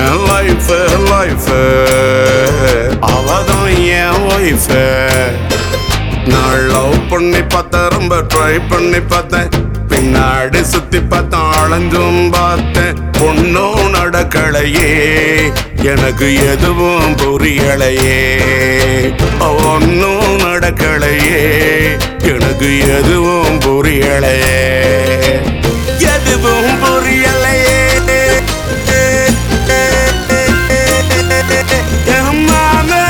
என் life life அவதான் என் wife நான் love பண்ணி பார்த்தேன் ரொம்ப ட்ரை பண்ணி பார்த்தேன் பின்னாடி சுத்தி பார்த்தேன் அலைஞ்சும் பார்த்தேன் ஒன்னும் நடக்கலையே எனக்கு எதுவும் புரியலையே ஒன்னும் நடக்கலையே எனக்கு எதுவும் புரியலையே எதுவும் புரியலையே என் மாமே,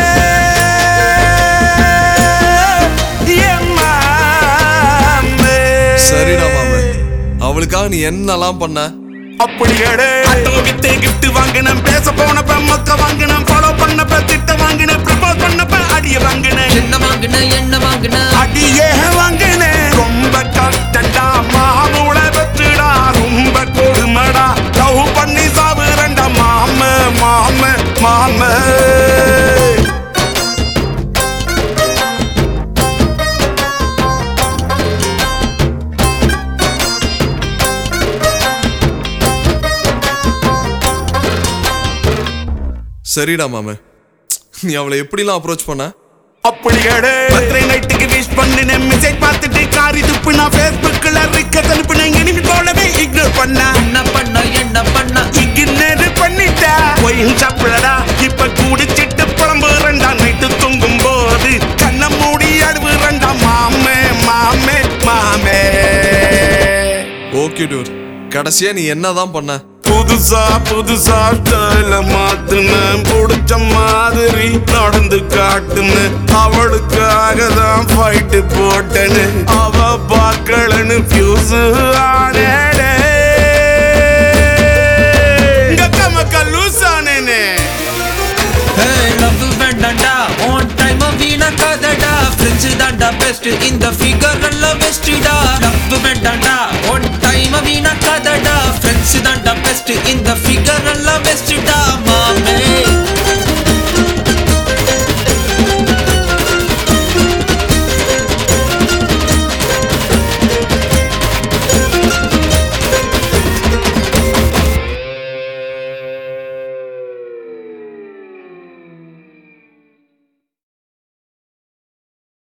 என் மாமே. சரிடா மாமே அவளுக்காக நீ என்னெல்லாம் பண்ண அப்படி எடு ஆட்டோ வித்து கிஃப்ட் வாங்கினேன் பேச போனப்ப மொக்க வாங்கினேன் ஃபாலோ பண்ணப்ப திட்ட வாங்கினேன் ப்ரப்போஸ் பண்ணப்ப அடிய வாங்கினேன் என்ன வாங்குன என்ன வாங்குன அடியே வாங்கினேன் ரொம்ப கஷ்டடா மாமூள வச்சுடா ரொம்ப கொடுமடா லவ் பண்ணி சாவுறண்டா மாம மாம மாம சரிடா மாமே நீ அவளை எப்படிலாம் அப்ரோச் பண்ண அப்படி எடு பர்த்டே நைட்டுக்கு விஷ் பண்ணினேன் மெசேஜ் பார்த்துட்டு காரி துப்புனா ஃபேஸ்புக்ல ரிக்க அனுப்புனேன் இனிமே போலவே இக்னோர் பண்ண என்ன பண்ண என்ன பண்ண இக்னோர் பண்ணிட்டா ஒயின் சாப்பிடடா இப்ப குடிச்சிட்டு புலம்புறண்டா நைட்டு தூங்கும் போது கண்ண மூடி அழுவுறண்டா மாமே மாமே மாமே ஓகே டூர் கடைசியா நீ என்னதான் பண்ண புதுசா புதுசா ஸ்டைல மாத்துன புடிச்ச மாதிரி நடந்து காட்டுன அவளுக்காக தான் ஃபைட்டு போட்டேன்னு அவ பார்க்கலன்னு ஃபியூஸ் ஆனேடே இங்க கமக்க லூஸ் ஆனேனே லவ் வேண்டாண்டா ஆன் டைம் வீணா கதடா ஃப்ரெண்ட்ஸ் தாண்டா பெஸ்ட் இந்த ஃபிகர் எல்லாம் பெஸ்டா லவ் வேண்டாண்டா ஆன் டைம் வீணா கதடா ஃப்ரெண்ட்ஸ் தாண்டா பெஸ்ட் இந்த ஃபிகர் எல்லாம் பெஸ்டா